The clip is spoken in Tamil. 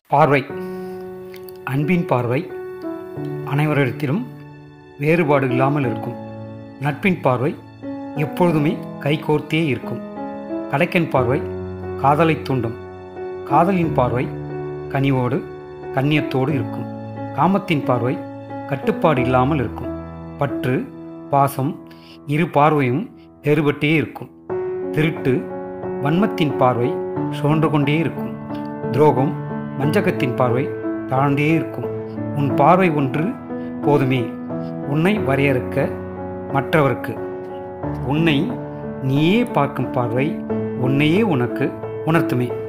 பார்வை அன்பின் பார்வை அனைவரிடத்திலும் வேறுபாடு இல்லாமல் இருக்கும் நட்பின் பார்வை எப்பொழுதுமே கைகோர்த்தே இருக்கும் கடைக்கன் பார்வை காதலை தூண்டும் காதலின் பார்வை கனிவோடு கண்ணியத்தோடு இருக்கும் காமத்தின் பார்வை கட்டுப்பாடு இல்லாமல் இருக்கும் பற்று பாசம் இரு பார்வையும் வேறுபட்டே இருக்கும் திருட்டு வன்மத்தின் பார்வை சுழன்று கொண்டே இருக்கும் துரோகம் வஞ்சகத்தின் பார்வை தாழ்ந்தே இருக்கும் உன் பார்வை ஒன்று போதுமே உன்னை வரையறுக்க மற்றவருக்கு உன்னை நீயே பார்க்கும் பார்வை உன்னையே உனக்கு உணர்த்துமே